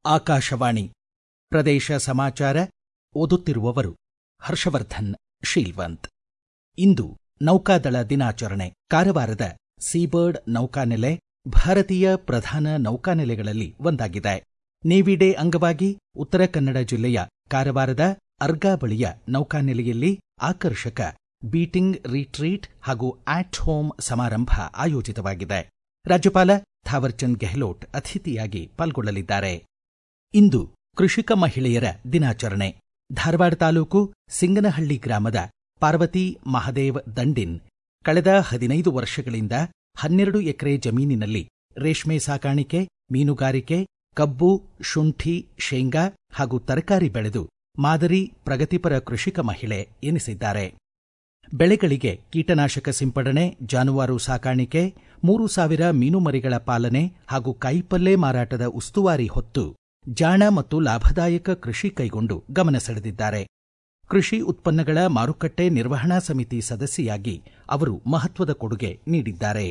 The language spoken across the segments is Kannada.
ಆಕಾಶವಾಣಿ ಪ್ರದೇಶ ಸಮಾಚಾರ ಓದುತ್ತಿರುವವರು ಹರ್ಷವರ್ಧನ್ ಶೀಲ್ವಂತ್ ಇಂದು ನೌಕಾದಳ ದಿನಾಚರಣೆ ಕಾರವಾರದ ಸೀಬರ್ಡ್ ನೌಕಾನೆಲೆ ಭಾರತೀಯ ಪ್ರಧಾನ ನೌಕಾನೆಲೆಗಳಲ್ಲಿ ಒಂದಾಗಿದೆ ನೇವಿ ಡೇ ಅಂಗವಾಗಿ ಉತ್ತರ ಕನ್ನಡ ಜಿಲ್ಲೆಯ ಕಾರವಾರದ ಅರ್ಗಾ ಬಳಿಯ ನೌಕಾನೆಲೆಯಲ್ಲಿ ಆಕರ್ಷಕ ಬೀಟಿಂಗ್ ರಿಟ್ರೀಟ್ ಹಾಗೂ ಆಟ್ ಹೋಮ್ ಸಮಾರಂಭ ಆಯೋಜಿತವಾಗಿದೆ ರಾಜ್ಯಪಾಲ ಥಾವರ್ಚಂದ್ ಗೆಹ್ಲೋಟ್ ಅತಿಥಿಯಾಗಿ ಪಾಲ್ಗೊಳ್ಳಲಿದ್ದಾರೆ ಇಂದು ಕೃಷಿಕ ಮಹಿಳೆಯರ ದಿನಾಚರಣೆ ಧಾರವಾಡ ತಾಲೂಕು ಸಿಂಗನಹಳ್ಳಿ ಗ್ರಾಮದ ಪಾರ್ವತಿ ಮಹದೇವ್ ದಂಡಿನ್ ಕಳೆದ ಹದಿನೈದು ವರ್ಷಗಳಿಂದ ಹನ್ನೆರಡು ಎಕರೆ ಜಮೀನಿನಲ್ಲಿ ರೇಷ್ಮೆ ಸಾಕಾಣಿಕೆ ಮೀನುಗಾರಿಕೆ ಕಬ್ಬು ಶುಂಠಿ ಶೇಂಗಾ ಹಾಗೂ ತರಕಾರಿ ಬೆಳೆದು ಮಾದರಿ ಪ್ರಗತಿಪರ ಕೃಷಿಕ ಮಹಿಳೆ ಎನಿಸಿದ್ದಾರೆ ಬೆಳೆಗಳಿಗೆ ಕೀಟನಾಶಕ ಸಿಂಪಡಣೆ ಜಾನುವಾರು ಸಾಕಾಣಿಕೆ ಮೂರು ಸಾವಿರ ಮೀನುಮರಿಗಳ ಪಾಲನೆ ಹಾಗೂ ಕಾಯಿಪಲ್ಲೆ ಮಾರಾಟದ ಉಸ್ತುವಾರಿ ಹೊತ್ತು ಜಾಣ ಮತ್ತು ಲಾಭದಾಯಕ ಕೃಷಿ ಕೈಗೊಂಡು ಗಮನ ಸೆಳೆದಿದ್ದಾರೆ ಕೃಷಿ ಉತ್ಪನ್ನಗಳ ಮಾರುಕಟ್ಟೆ ನಿರ್ವಹಣಾ ಸಮಿತಿ ಸದಸ್ಯೆಯಾಗಿ ಅವರು ಮಹತ್ವದ ಕೊಡುಗೆ ನೀಡಿದ್ದಾರೆ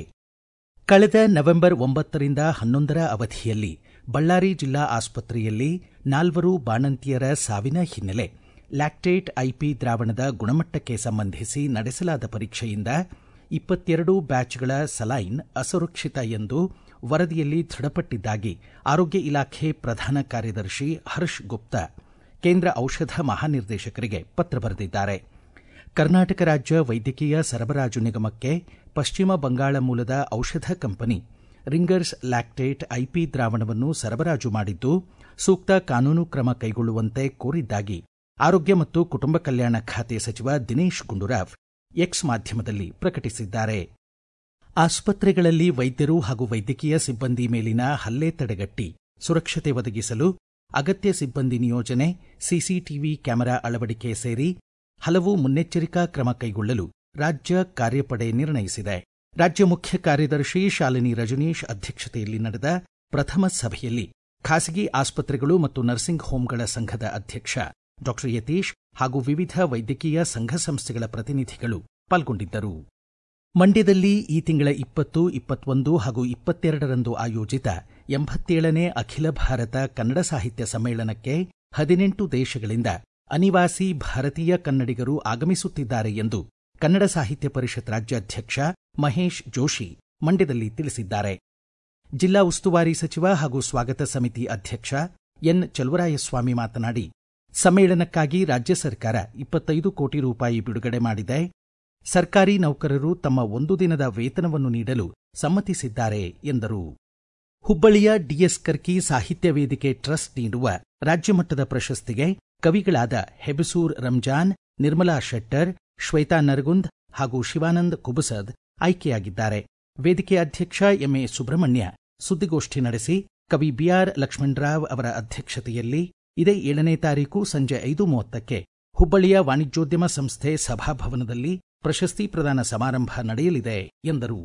ಕಳೆದ ನವೆಂಬರ್ ಒಂಬತ್ತರಿಂದ ಹನ್ನೊಂದರ ಅವಧಿಯಲ್ಲಿ ಬಳ್ಳಾರಿ ಜಿಲ್ಲಾ ಆಸ್ಪತ್ರೆಯಲ್ಲಿ ನಾಲ್ವರು ಬಾಣಂತಿಯರ ಸಾವಿನ ಹಿನ್ನೆಲೆ ಲ್ಯಾಕ್ಟೇಟ್ ಐಪಿ ದ್ರಾವಣದ ಗುಣಮಟ್ಟಕ್ಕೆ ಸಂಬಂಧಿಸಿ ನಡೆಸಲಾದ ಪರೀಕ್ಷೆಯಿಂದ ಇಪ್ಪತ್ತೆರಡು ಬ್ಯಾಚ್ಗಳ ಸಲೈನ್ ಅಸುರಕ್ಷಿತ ಎಂದು ವರದಿಯಲ್ಲಿ ದೃಢಪಟ್ಟಿದ್ದಾಗಿ ಆರೋಗ್ಯ ಇಲಾಖೆ ಪ್ರಧಾನ ಕಾರ್ಯದರ್ಶಿ ಹರ್ಷ್ ಗುಪ್ತಾ ಕೇಂದ್ರ ಔಷಧ ಮಹಾನಿರ್ದೇಶಕರಿಗೆ ಪತ್ರ ಬರೆದಿದ್ದಾರೆ ಕರ್ನಾಟಕ ರಾಜ್ಯ ವೈದ್ಯಕೀಯ ಸರಬರಾಜು ನಿಗಮಕ್ಕೆ ಪಶ್ಚಿಮ ಬಂಗಾಳ ಮೂಲದ ಔಷಧ ಕಂಪನಿ ರಿಂಗರ್ಸ್ ಲ್ಯಾಕ್ಟೇಟ್ ಐಪಿ ದ್ರಾವಣವನ್ನು ಸರಬರಾಜು ಮಾಡಿದ್ದು ಸೂಕ್ತ ಕಾನೂನು ಕ್ರಮ ಕೈಗೊಳ್ಳುವಂತೆ ಕೋರಿದ್ದಾಗಿ ಆರೋಗ್ಯ ಮತ್ತು ಕುಟುಂಬ ಕಲ್ಯಾಣ ಖಾತೆ ಸಚಿವ ದಿನೇಶ್ ಗುಂಡೂರಾವ್ ಎಕ್ಸ್ ಮಾಧ್ಯಮದಲ್ಲಿ ಪ್ರಕಟಿಸಿದ್ದಾರೆ ಆಸ್ಪತ್ರೆಗಳಲ್ಲಿ ವೈದ್ಯರು ಹಾಗೂ ವೈದ್ಯಕೀಯ ಸಿಬ್ಬಂದಿ ಮೇಲಿನ ಹಲ್ಲೆ ತಡೆಗಟ್ಟಿ ಸುರಕ್ಷತೆ ಒದಗಿಸಲು ಅಗತ್ಯ ಸಿಬ್ಬಂದಿ ನಿಯೋಜನೆ ಸಿಸಿಟಿವಿ ಕ್ಯಾಮೆರಾ ಅಳವಡಿಕೆ ಸೇರಿ ಹಲವು ಮುನ್ನೆಚ್ಚರಿಕಾ ಕ್ರಮ ಕೈಗೊಳ್ಳಲು ರಾಜ್ಯ ಕಾರ್ಯಪಡೆ ನಿರ್ಣಯಿಸಿದೆ ರಾಜ್ಯ ಮುಖ್ಯ ಕಾರ್ಯದರ್ಶಿ ಶಾಲಿನಿ ರಜನೀಶ್ ಅಧ್ಯಕ್ಷತೆಯಲ್ಲಿ ನಡೆದ ಪ್ರಥಮ ಸಭೆಯಲ್ಲಿ ಖಾಸಗಿ ಆಸ್ಪತ್ರೆಗಳು ಮತ್ತು ನರ್ಸಿಂಗ್ ಹೋಂಗಳ ಸಂಘದ ಅಧ್ಯಕ್ಷ ಡಾ ಯತೀಶ್ ಹಾಗೂ ವಿವಿಧ ವೈದ್ಯಕೀಯ ಸಂಘ ಸಂಸ್ಥೆಗಳ ಪ್ರತಿನಿಧಿಗಳು ಪಾಲ್ಗೊಂಡಿದ್ದರು ಮಂಡ್ಯದಲ್ಲಿ ಈ ತಿಂಗಳ ಇಪ್ಪತ್ತು ಇಪ್ಪತ್ತೊಂದು ಹಾಗೂ ಇಪ್ಪತ್ತೆರಡರಂದು ಆಯೋಜಿತ ಎಂಬತ್ತೇಳನೇ ಅಖಿಲ ಭಾರತ ಕನ್ನಡ ಸಾಹಿತ್ಯ ಸಮ್ಮೇಳನಕ್ಕೆ ಹದಿನೆಂಟು ದೇಶಗಳಿಂದ ಅನಿವಾಸಿ ಭಾರತೀಯ ಕನ್ನಡಿಗರು ಆಗಮಿಸುತ್ತಿದ್ದಾರೆ ಎಂದು ಕನ್ನಡ ಸಾಹಿತ್ಯ ಪರಿಷತ್ ರಾಜ್ಯಾಧ್ಯಕ್ಷ ಮಹೇಶ್ ಜೋಶಿ ಮಂಡ್ಯದಲ್ಲಿ ತಿಳಿಸಿದ್ದಾರೆ ಜಿಲ್ಲಾ ಉಸ್ತುವಾರಿ ಸಚಿವ ಹಾಗೂ ಸ್ವಾಗತ ಸಮಿತಿ ಅಧ್ಯಕ್ಷ ಎನ್ ಚಲುವರಾಯಸ್ವಾಮಿ ಮಾತನಾಡಿ ಸಮ್ಮೇಳನಕ್ಕಾಗಿ ರಾಜ್ಯ ಸರ್ಕಾರ ಇಪ್ಪತ್ತೈದು ಕೋಟಿ ರೂಪಾಯಿ ಬಿಡುಗಡೆ ಮಾಡಿದೆ ಸರ್ಕಾರಿ ನೌಕರರು ತಮ್ಮ ಒಂದು ದಿನದ ವೇತನವನ್ನು ನೀಡಲು ಸಮ್ಮತಿಸಿದ್ದಾರೆ ಎಂದರು ಹುಬ್ಬಳ್ಳಿಯ ಡಿಎಸ್ ಕರ್ಕಿ ಸಾಹಿತ್ಯ ವೇದಿಕೆ ಟ್ರಸ್ಟ್ ನೀಡುವ ರಾಜ್ಯಮಟ್ಟದ ಪ್ರಶಸ್ತಿಗೆ ಕವಿಗಳಾದ ಹೆಬಸೂರ್ ರಂಜಾನ್ ನಿರ್ಮಲಾ ಶೆಟ್ಟರ್ ಶ್ವೇತಾ ನರಗುಂದ್ ಹಾಗೂ ಶಿವಾನಂದ್ ಕುಬಸದ್ ಆಯ್ಕೆಯಾಗಿದ್ದಾರೆ ವೇದಿಕೆ ಅಧ್ಯಕ್ಷ ಎಂಎ ಸುಬ್ರಹ್ಮಣ್ಯ ಸುದ್ದಿಗೋಷ್ಠಿ ನಡೆಸಿ ಕವಿ ಬಿಆರ್ ಲಕ್ಷ್ಮಣರಾವ್ ಅವರ ಅಧ್ಯಕ್ಷತೆಯಲ್ಲಿ ಇದೇ ಏಳನೇ ತಾರೀಕು ಸಂಜೆ ಐದು ಮೂವತ್ತಕ್ಕೆ ಹುಬ್ಬಳ್ಳಿಯ ವಾಣಿಜ್ಯೋದ್ಯಮ ಸಂಸ್ಥೆ ಸಭಾಭವನದಲ್ಲಿ ಪ್ರಶಸ್ತಿ ಪ್ರದಾನ ಸಮಾರಂಭ ನಡೆಯಲಿದೆ ಎಂದರು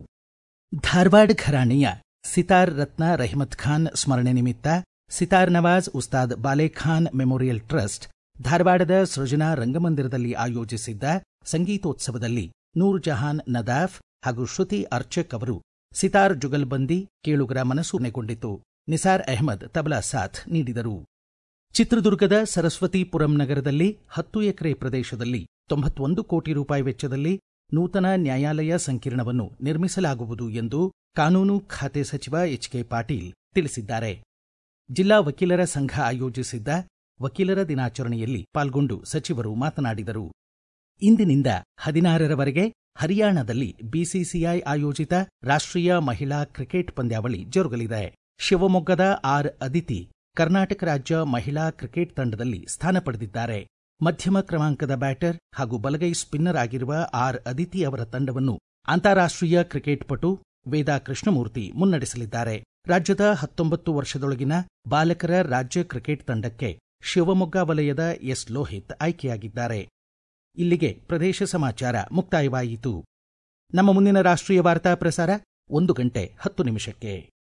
ಧಾರವಾಡ ಘರಾಣೆಯ ಸಿತಾರ್ ರತ್ನ ರಹಿಮತ್ ಖಾನ್ ಸ್ಮರಣೆ ನಿಮಿತ್ತ ಸಿತಾರ್ ನವಾಜ್ ಉಸ್ತಾದ್ ಬಾಲೆಖಾನ್ ಮೆಮೋರಿಯಲ್ ಟ್ರಸ್ಟ್ ಧಾರವಾಡದ ಸೃಜನಾ ರಂಗಮಂದಿರದಲ್ಲಿ ಆಯೋಜಿಸಿದ್ದ ಸಂಗೀತೋತ್ಸವದಲ್ಲಿ ನೂರ್ ಜಹಾನ್ ನದಾಫ್ ಹಾಗೂ ಶ್ರುತಿ ಅರ್ಚಕ್ ಅವರು ಸಿತಾರ್ ಜುಗಲ್ಬಂದಿ ಕೇಳುಗರ ಮನಸ್ಸು ನೆಗೊಂಡಿತು ನಿಸಾರ್ ಅಹ್ಮದ್ ತಬಲಾ ಸಾಥ್ ನೀಡಿದರು ಚಿತ್ರದುರ್ಗದ ಸರಸ್ವತಿಪುರಂ ನಗರದಲ್ಲಿ ಹತ್ತು ಎಕರೆ ಪ್ರದೇಶದಲ್ಲಿ ತೊಂಬತ್ತೊಂದು ಕೋಟಿ ರೂಪಾಯಿ ವೆಚ್ಚದಲ್ಲಿ ನೂತನ ನ್ಯಾಯಾಲಯ ಸಂಕೀರ್ಣವನ್ನು ನಿರ್ಮಿಸಲಾಗುವುದು ಎಂದು ಕಾನೂನು ಖಾತೆ ಸಚಿವ ಎಚ್ಕೆ ಪಾಟೀಲ್ ತಿಳಿಸಿದ್ದಾರೆ ಜಿಲ್ಲಾ ವಕೀಲರ ಸಂಘ ಆಯೋಜಿಸಿದ್ದ ವಕೀಲರ ದಿನಾಚರಣೆಯಲ್ಲಿ ಪಾಲ್ಗೊಂಡು ಸಚಿವರು ಮಾತನಾಡಿದರು ಇಂದಿನಿಂದ ಹದಿನಾರರವರೆಗೆ ಹರಿಯಾಣದಲ್ಲಿ ಬಿಸಿಸಿಐ ಆಯೋಜಿತ ರಾಷ್ಟ್ರೀಯ ಮಹಿಳಾ ಕ್ರಿಕೆಟ್ ಪಂದ್ಯಾವಳಿ ಜರುಗಲಿದೆ ಶಿವಮೊಗ್ಗದ ಆರ್ ಅದಿತಿ ಕರ್ನಾಟಕ ರಾಜ್ಯ ಮಹಿಳಾ ಕ್ರಿಕೆಟ್ ತಂಡದಲ್ಲಿ ಸ್ಥಾನ ಪಡೆದಿದ್ದಾರೆ ಮಧ್ಯಮ ಕ್ರಮಾಂಕದ ಬ್ಯಾಟರ್ ಹಾಗೂ ಬಲಗೈ ಸ್ಪಿನ್ನರ್ ಆಗಿರುವ ಆರ್ ಅದಿತಿ ಅವರ ತಂಡವನ್ನು ಅಂತಾರಾಷ್ಟ್ರೀಯ ಕ್ರಿಕೆಟ್ ಪಟು ವೇದಾ ಕೃಷ್ಣಮೂರ್ತಿ ಮುನ್ನಡೆಸಲಿದ್ದಾರೆ ರಾಜ್ಯದ ಹತ್ತೊಂಬತ್ತು ವರ್ಷದೊಳಗಿನ ಬಾಲಕರ ರಾಜ್ಯ ಕ್ರಿಕೆಟ್ ತಂಡಕ್ಕೆ ಶಿವಮೊಗ್ಗ ವಲಯದ ಎಸ್ ಲೋಹಿತ್ ಆಯ್ಕೆಯಾಗಿದ್ದಾರೆ ಇಲ್ಲಿಗೆ ಪ್ರದೇಶ ಸಮಾಚಾರ ಮುಕ್ತಾಯವಾಯಿತು ನಮ್ಮ ಮುಂದಿನ ರಾಷ್ಟ್ರೀಯ ವಾರ್ತಾ ಪ್ರಸಾರ ಒಂದು ಗಂಟೆ ಹತ್ತು ನಿಮಿಷಕ್ಕೆ